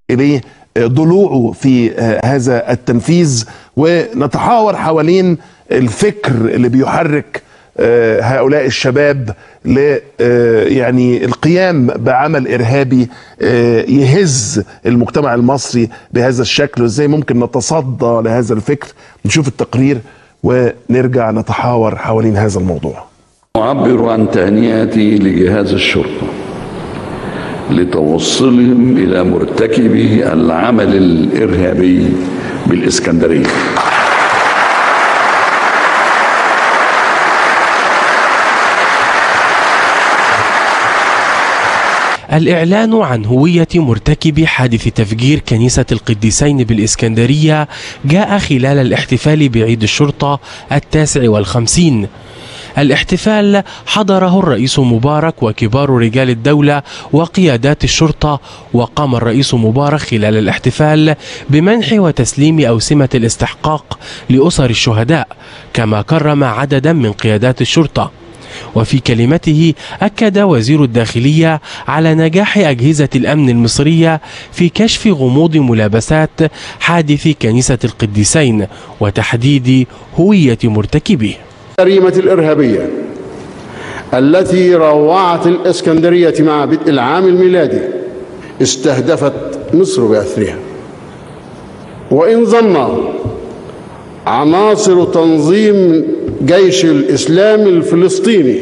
اليه ضلوعه في هذا التنفيذ ونتحاور حوالين الفكر اللي بيحرك هؤلاء الشباب ل يعني القيام بعمل ارهابي يهز المجتمع المصري بهذا الشكل وازاي ممكن نتصدى لهذا الفكر نشوف التقرير ونرجع نتحاور حوالين هذا الموضوع أعبر عن تهنئتي لجهاز الشرطة لتوصلهم إلى مرتكبي العمل الإرهابي بالإسكندرية الإعلان عن هوية مرتكب حادث تفجير كنيسة القديسين بالإسكندرية جاء خلال الاحتفال بعيد الشرطة التاسع والخمسين الاحتفال حضره الرئيس مبارك وكبار رجال الدولة وقيادات الشرطة وقام الرئيس مبارك خلال الاحتفال بمنح وتسليم أوسمة الاستحقاق لأسر الشهداء كما كرم عددا من قيادات الشرطة وفي كلمته أكد وزير الداخلية على نجاح أجهزة الأمن المصرية في كشف غموض ملابسات حادث كنيسة القديسين وتحديد هوية مرتكبه الجريمة الإرهابية التي روعت الإسكندرية مع بدء العام الميلادي استهدفت مصر بأثرها وإن ظن عناصر تنظيم جيش الإسلام الفلسطيني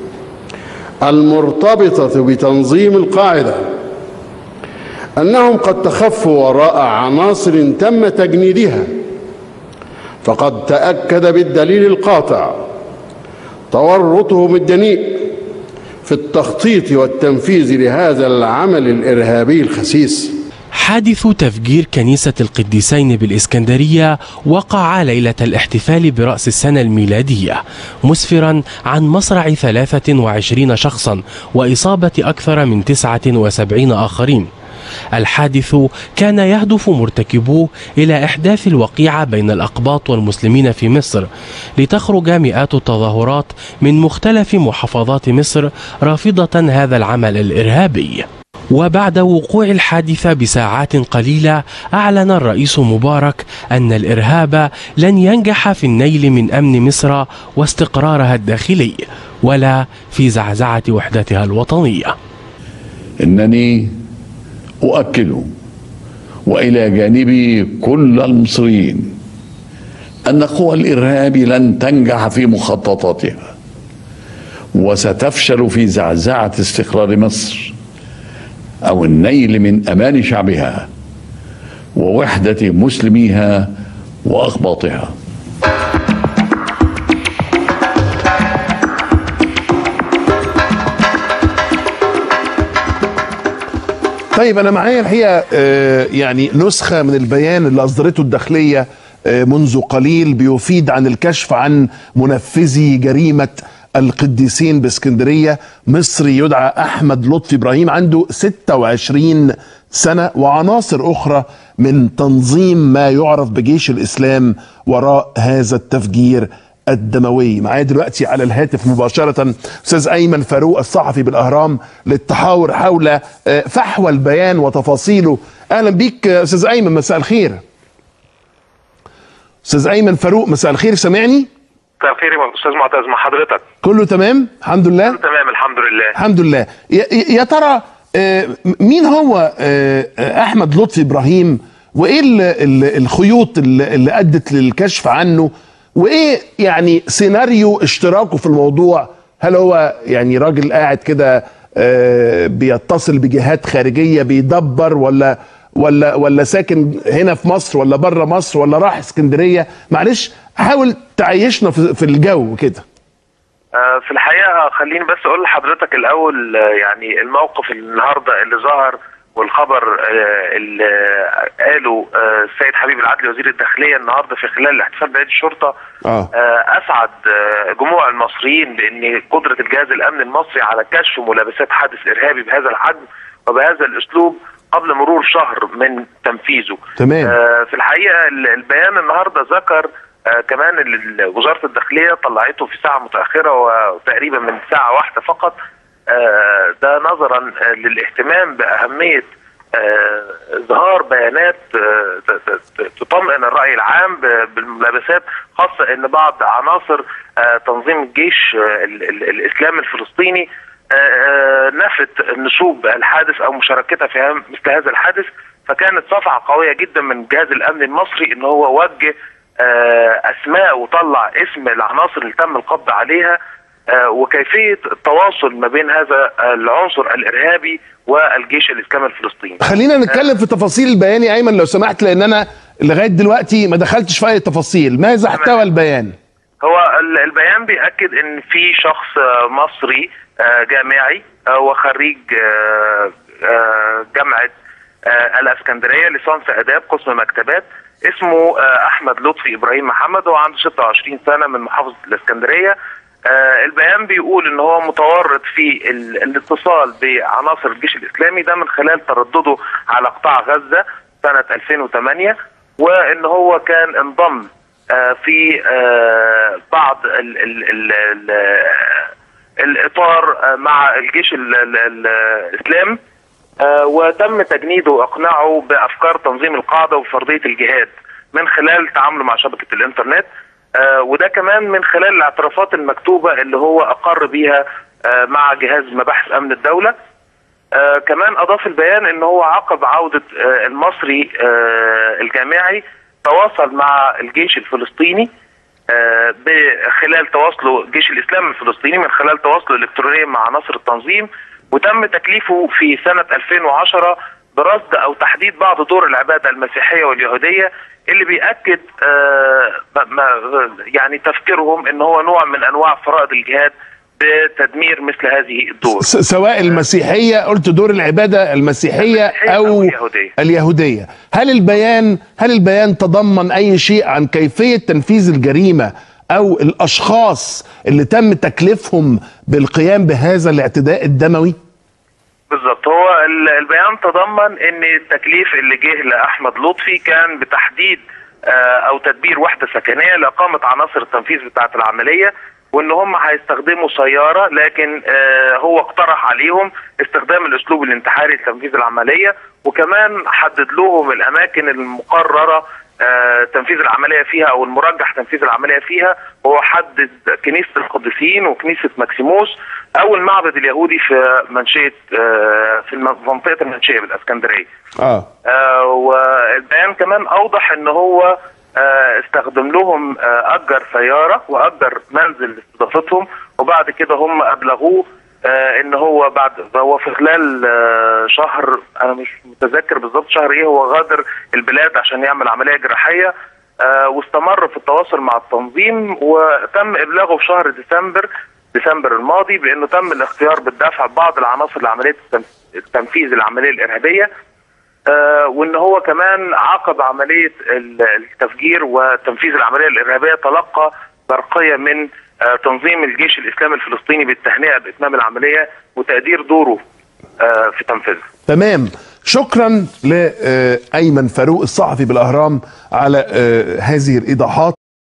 المرتبطة بتنظيم القاعدة أنهم قد تخفوا وراء عناصر تم تجنيدها فقد تأكد بالدليل القاطع تورطهم الدنيء في التخطيط والتنفيذ لهذا العمل الإرهابي الخسيس حادث تفجير كنيسة القديسين بالإسكندرية وقع ليلة الاحتفال برأس السنة الميلادية مسفرا عن مصرع 23 شخصا وإصابة أكثر من 79 آخرين الحادث كان يهدف مرتكبوه إلى إحداث الوقيعة بين الأقباط والمسلمين في مصر لتخرج مئات التظاهرات من مختلف محافظات مصر رافضة هذا العمل الإرهابي وبعد وقوع الحادثة بساعات قليلة أعلن الرئيس مبارك أن الإرهاب لن ينجح في النيل من أمن مصر واستقرارها الداخلي ولا في زعزعة وحدتها الوطنية إنني أؤكد وإلى جانبي كل المصريين أن قوى الإرهاب لن تنجح في مخططاتها وستفشل في زعزعة استقرار مصر أو النيل من أمان شعبها ووحدة مسلميها وأقباطها طيب انا معايا الحقيقه يعني نسخه من البيان اللي اصدرته الداخليه منذ قليل بيفيد عن الكشف عن منفذي جريمه القديسين باسكندريه مصري يدعى احمد لطفي ابراهيم عنده 26 سنه وعناصر اخرى من تنظيم ما يعرف بجيش الاسلام وراء هذا التفجير الدموي معايا دلوقتي على الهاتف مباشرة أستاذ أيمن فاروق الصحفي بالأهرام للتحاور حول فحوى البيان وتفاصيله أهلا بيك أستاذ أيمن مساء الخير أستاذ أيمن فاروق مساء الخير سامعني؟ مساء الخير يا أستاذ معتز مع حضرتك كله تمام الحمد لله كله تمام الحمد لله الحمد لله يا ترى مين هو أحمد لطفي إبراهيم وإيه الخيوط اللي أدت للكشف عنه وايه يعني سيناريو اشتراكه في الموضوع هل هو يعني راجل قاعد كده بيتصل بجهات خارجيه بيدبر ولا ولا ولا ساكن هنا في مصر ولا بره مصر ولا راح اسكندريه معلش حاول تعيشنا في الجو كده في الحقيقه خليني بس اقول لحضرتك الاول يعني الموقف النهارده اللي ظهر والخبر اللي قاله السيد حبيب العدلي وزير الداخليه النهارده في خلال الاحتفال بعيد الشرطه آه. اسعد جموع المصريين بان قدره الجهاز الامني المصري على كشف ملابسات حادث ارهابي بهذا الحجم وبهذا الاسلوب قبل مرور شهر من تنفيذه. تمام. في الحقيقه البيان النهارده ذكر كمان وزاره الداخليه طلعته في ساعه متاخره وتقريبا من ساعه واحده فقط ده نظرا للاهتمام باهميه آه، اظهار بيانات آه، ت- ت- ت- تطمئن الراي العام ب- بالملابسات خاصه ان بعض عناصر آه، تنظيم الجيش آه، ال- ال- الاسلامي الفلسطيني آه، آه، نفت نشوب الحادث او مشاركتها في هم- مثل هذا الحادث فكانت صفعه قويه جدا من جهاز الامن المصري ان هو وجه آه، اسماء وطلع اسم العناصر اللي تم القبض عليها آه، وكيفيه التواصل ما بين هذا العنصر الارهابي والجيش الاسلامي الفلسطيني. خلينا نتكلم في تفاصيل البيان يا ايمن لو سمحت لان انا لغايه دلوقتي ما دخلتش في اي تفاصيل ماذا احتوى البيان هو ال- البيان بيأكد ان في شخص آه، مصري آه، جامعي آه، وخريج آه، آه، جامعة آه، الاسكندرية ليسانس اداب قسم مكتبات اسمه آه، احمد لطفي ابراهيم محمد هو عنده 26 سنة من محافظة الاسكندرية آه، البيان بيقول ان هو متورط في ال- الاتصال بعناصر الجيش الاسلامي ده من خلال تردده على قطاع غزة سنة 2008 وان هو كان انضم آه، في آه، بعض ال ال ال ال الاطار آه، مع الجيش ال- ال- ال- الاسلام آه، وتم تجنيده واقناعه بافكار تنظيم القاعده وفرضيه الجهاد من خلال تعامله مع شبكه الانترنت آه، وده كمان من خلال الاعترافات المكتوبه اللي هو اقر بيها آه، مع جهاز مباحث امن الدوله آه كمان اضاف البيان ان هو عقب عوده آه المصري آه الجامعي تواصل مع الجيش الفلسطيني آه خلال تواصله الجيش الاسلامي الفلسطيني من خلال تواصله الالكترونيا مع عناصر التنظيم وتم تكليفه في سنه 2010 برصد او تحديد بعض دور العباده المسيحيه واليهوديه اللي بياكد آه ما- ما- يعني تفكيرهم ان هو نوع من انواع فرائض الجهاد بتدمير مثل هذه الدور س- سواء المسيحيه قلت دور العباده المسيحيه المسيحية او أو اليهودية. اليهوديه هل البيان هل البيان تضمن اي شيء عن كيفيه تنفيذ الجريمه او الاشخاص اللي تم تكليفهم بالقيام بهذا الاعتداء الدموي بالظبط هو ال- البيان تضمن ان التكليف اللي جه لاحمد لطفي كان بتحديد آه، او تدبير وحده سكنيه لاقامه عناصر التنفيذ بتاعه العمليه وان هم هيستخدموا سياره لكن آه، هو اقترح عليهم استخدام الاسلوب الانتحاري لتنفيذ العمليه وكمان حدد لهم الاماكن المقرره آه، تنفيذ العمليه فيها او المرجح تنفيذ العمليه فيها وهو حدد كنيسه القديسين وكنيسه ماكسيموس او المعبد اليهودي في منشيه آه، في الم- منطقه المنشيه بالاسكندريه. اه آه، والبيان كمان اوضح ان هو آه، استخدم لهم آه، اجر سياره واجر منزل لاستضافتهم وبعد كده هم ابلغوه آه، ان هو بعد هو في خلال آه، شهر انا مش متذكر بالظبط شهر ايه هو غادر البلاد عشان يعمل عمليه جراحيه آه، واستمر في التواصل مع التنظيم وتم ابلاغه في شهر ديسمبر ديسمبر الماضي بانه تم الاختيار بالدفع بعض العناصر لعمليه التنف- تنفيذ العمليه الارهابيه آه، وان هو كمان عقب عمليه ال- التفجير وتنفيذ العمليه الارهابيه تلقى برقيه من آه، تنظيم الجيش الاسلامي الفلسطيني بالتهنئه باتمام العمليه وتقدير دوره آه، في تنفيذها. تمام شكرا لايمن فاروق الصحفي بالاهرام على آه، هذه الايضاحات